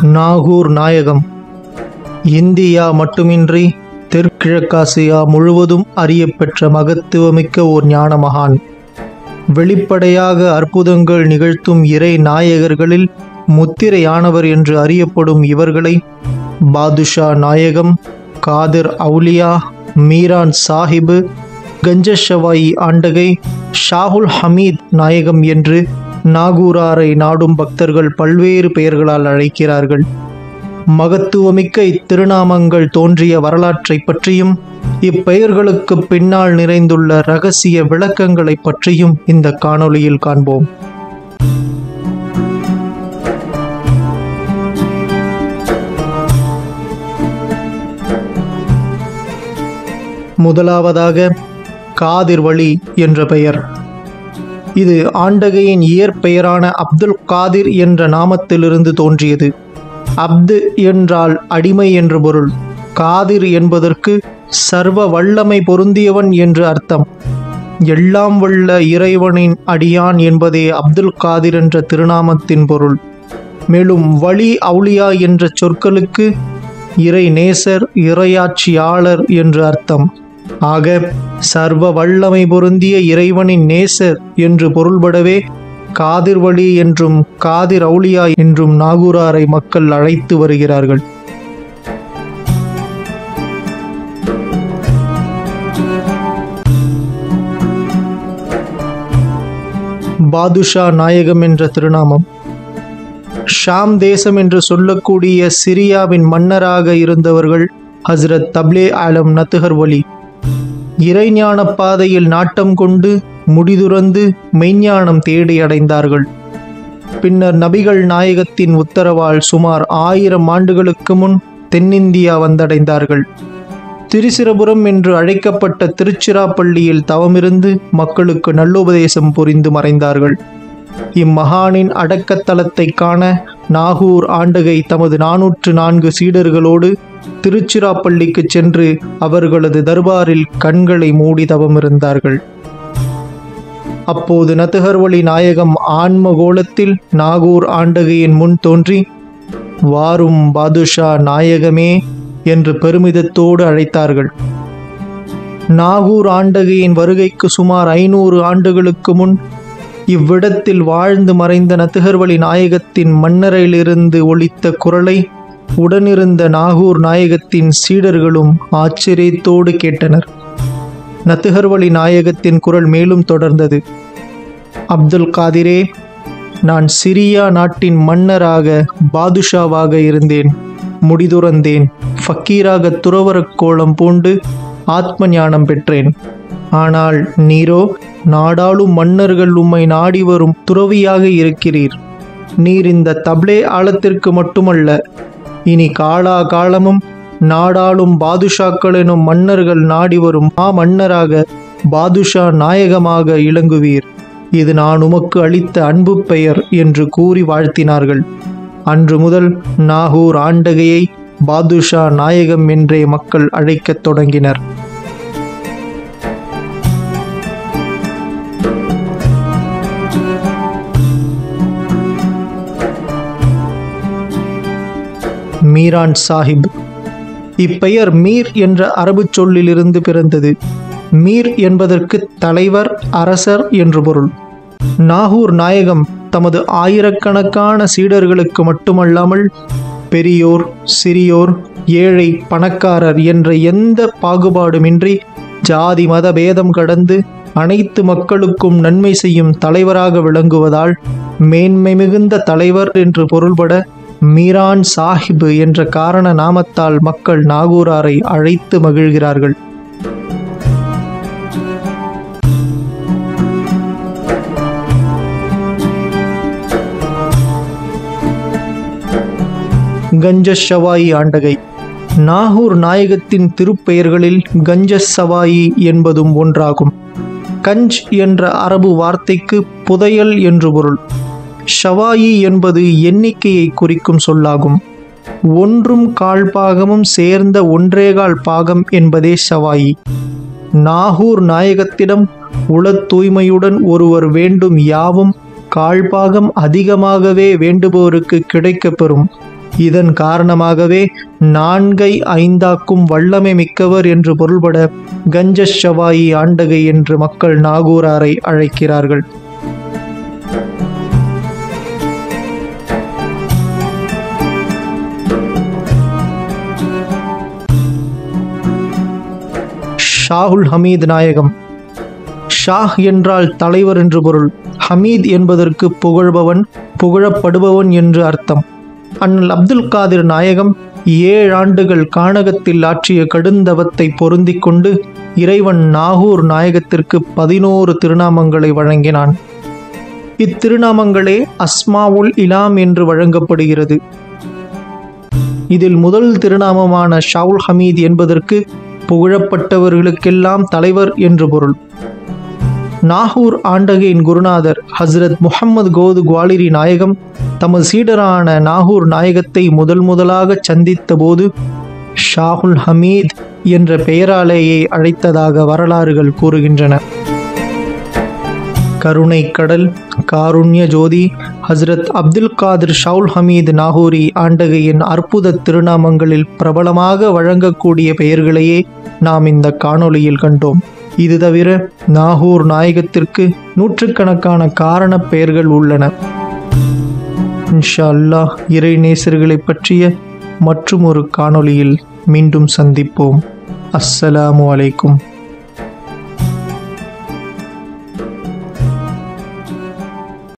நாகூர் நாயகம் இந்தியா மட்டுமின்றி தெற்கிழக்காசியா முழுவதும் அறியப்பெற்ற மகத்துவமிக்க ஓர் ஞான மகான் வெளிப்படையாக அற்புதங்கள் நிகழ்த்தும் இறை நாயகர்களில் முத்திரையானவர் என்று அறியப்படும் இவர்களை பாதுஷா நாயகம் காதிர் அவுலியா மீரான் சாஹிபு கஞ்சஷவாயி ஆண்டகை ஷாகுல் ஹமீத் நாயகம் என்று நாகூராரை நாடும் பக்தர்கள் பல்வேறு பெயர்களால் அழைக்கிறார்கள் மகத்துவமிக்க இத்திருநாமங்கள் தோன்றிய வரலாற்றைப் பற்றியும் இப்பெயர்களுக்கு பின்னால் நிறைந்துள்ள ரகசிய விளக்கங்களைப் பற்றியும் இந்த காணொளியில் காண்போம் முதலாவதாக காதிர் வழி என்ற பெயர் இது ஆண்டகையின் இயற்பெயரான அப்துல் காதிர் என்ற நாமத்திலிருந்து தோன்றியது அப்து என்றால் அடிமை என்று பொருள் காதிர் என்பதற்கு சர்வ வல்லமை பொருந்தியவன் என்று அர்த்தம் எல்லாம் வல்ல இறைவனின் அடியான் என்பதே அப்துல் காதிர் என்ற திருநாமத்தின் பொருள் மேலும் வழி அவுலியா என்ற சொற்களுக்கு இறை நேசர் இறையாட்சியாளர் என்று அர்த்தம் ஆக சர்வ வல்லமை பொருந்திய இறைவனின் நேசர் என்று பொருள்படவே காதிர் வழி என்றும் காதிர் அவுலியா என்றும் நாகூராரை மக்கள் அழைத்து வருகிறார்கள் பாதுஷா நாயகம் என்ற திருநாமம் ஷாம் தேசம் என்று சொல்லக்கூடிய சிரியாவின் மன்னராக இருந்தவர்கள் ஹஸ்ரத் தப்லே ஆலம் நத்துகர் வலி இறைஞான பாதையில் நாட்டம் கொண்டு முடிதுறந்து மெய்ஞானம் தேடி அடைந்தார்கள் பின்னர் நபிகள் நாயகத்தின் உத்தரவால் சுமார் ஆயிரம் ஆண்டுகளுக்கு முன் தென்னிந்தியா வந்தடைந்தார்கள் திரிசிரபுரம் என்று அழைக்கப்பட்ட திருச்சிராப்பள்ளியில் தவமிருந்து மக்களுக்கு நல்லுபதேசம் புரிந்து மறைந்தார்கள் இம்மகானின் அடக்கத்தலத்தை காண நாகூர் ஆண்டகை தமது நாநூற்று நான்கு சீடர்களோடு திருச்சிராப்பள்ளிக்கு சென்று அவர்களது தர்பாரில் கண்களை மூடி தவமிருந்தார்கள் அப்போது நத்துகர்வழி நாயகம் ஆன்ம கோலத்தில் நாகூர் ஆண்டகையின் முன் தோன்றி வாரும் பாதுஷா நாயகமே என்று பெருமிதத்தோடு அழைத்தார்கள் நாகூர் ஆண்டகையின் வருகைக்கு சுமார் ஐநூறு ஆண்டுகளுக்கு முன் இவ்விடத்தில் வாழ்ந்து மறைந்த நத்துகர்வழி நாயகத்தின் மன்னரையிலிருந்து ஒலித்த குரலை உடனிருந்த நாகூர் நாயகத்தின் சீடர்களும் ஆச்சரியத்தோடு கேட்டனர் நத்துகர்வழி நாயகத்தின் குரல் மேலும் தொடர்ந்தது அப்துல் காதிரே நான் சிரியா நாட்டின் மன்னராக பாதுஷாவாக இருந்தேன் முடிதுறந்தேன் ஃபக்கீராக துறவரக் கோலம் பூண்டு ஆத்ம ஞானம் பெற்றேன் ஆனால் நீரோ நாடாளும் மன்னர்கள் உம்மை நாடி வரும் துறவியாக இருக்கிறீர் நீர் இந்த தப்ளே ஆழத்திற்கு மட்டுமல்ல இனி காலா காலமும் நாடாளும் பாதுஷாக்கள் எனும் மன்னர்கள் நாடி வரும் மா மன்னராக பாதுஷா நாயகமாக இளங்குவீர் இது நான் உமக்கு அளித்த அன்பு பெயர் என்று கூறி வாழ்த்தினார்கள் அன்று முதல் நாகூர் ஆண்டகையை பாதுஷா நாயகம் என்றே மக்கள் அழைக்கத் தொடங்கினர் மீரான் சாஹிப் இப்பெயர் மீர் என்ற அரபு சொல்லிலிருந்து பிறந்தது மீர் என்பதற்கு தலைவர் அரசர் என்று பொருள் நாகூர் நாயகம் தமது ஆயிரக்கணக்கான சீடர்களுக்கு மட்டுமல்லாமல் பெரியோர் சிறியோர் ஏழை பணக்காரர் என்ற எந்த பாகுபாடுமின்றி ஜாதி மத பேதம் கடந்து அனைத்து மக்களுக்கும் நன்மை செய்யும் தலைவராக விளங்குவதால் மேன்மை மிகுந்த தலைவர் என்று பொருள்பட மீரான் சாஹிப் என்ற காரண நாமத்தால் மக்கள் நாகூராரை அழைத்து மகிழ்கிறார்கள் கஞ்சஷவாயி ஆண்டகை நாகூர் நாயகத்தின் திருப்பெயர்களில் கஞ்சசவாயி என்பதும் ஒன்றாகும் கஞ்ச் என்ற அரபு வார்த்தைக்கு புதையல் என்று பொருள் ஷவாயி என்பது எண்ணிக்கையை குறிக்கும் சொல்லாகும் ஒன்றும் கால் பாகமும் சேர்ந்த ஒன்றேகால் பாகம் என்பதே ஷவாயி நாகூர் நாயகத்திடம் உளத் தூய்மையுடன் ஒருவர் வேண்டும் யாவும் கால்பாகம் அதிகமாகவே வேண்டுபவருக்கு கிடைக்கப்பெறும் இதன் காரணமாகவே நான்கை ஐந்தாக்கும் வல்லமை மிக்கவர் என்று பொருள்பட கஞ்ச ஷவாயி ஆண்டகை என்று மக்கள் நாகூராரை அழைக்கிறார்கள் ஷாகுல் ஹமீத் நாயகம் ஷாஹ் என்றால் தலைவர் என்று பொருள் ஹமீத் என்பதற்கு புகழ்பவன் புகழப்படுபவன் என்று அர்த்தம் அண்ணல் அப்துல் காதிர் நாயகம் ஏழு ஆண்டுகள் கானகத்தில் ஆற்றிய கடுந்தவத்தை பொருந்திக் கொண்டு இறைவன் நாகூர் நாயகத்திற்கு பதினோரு திருநாமங்களை வழங்கினான் இத்திருநாமங்களே அஸ்மாவுல் இலாம் என்று வழங்கப்படுகிறது இதில் முதல் திருநாமமான ஷாவுல் ஹமீத் என்பதற்கு புகழப்பட்டவர்களுக்கெல்லாம் தலைவர் என்று பொருள் நாகூர் ஆண்டகையின் குருநாதர் ஹஸ்ரத் முஹம்மது கோது குவாலிரி நாயகம் தமது சீடரான நாகூர் நாயகத்தை முதல் முதலாக சந்தித்த போது ஷாகுல் ஹமீத் என்ற பெயராலேயே அழைத்ததாக வரலாறுகள் கூறுகின்றன கருணை கடல் காருண்ய ஜோதி ஹஸ்ரத் அப்துல் காதிர் ஷவுல் ஹமீத் நாகூரி ஆண்டகையின் அற்புத திருநாமங்களில் பிரபலமாக வழங்கக்கூடிய பெயர்களையே நாம் இந்த காணொளியில் கண்டோம் இது தவிர நாகூர் நாயகத்திற்கு நூற்றுக்கணக்கான காரணப் பெயர்கள் உள்ளன இன்ஷா அல்லாஹ் இறை நேசர்களை பற்றிய மற்றும் ஒரு காணொளியில் மீண்டும் சந்திப்போம் அஸ்ஸலாமு அலைக்கும்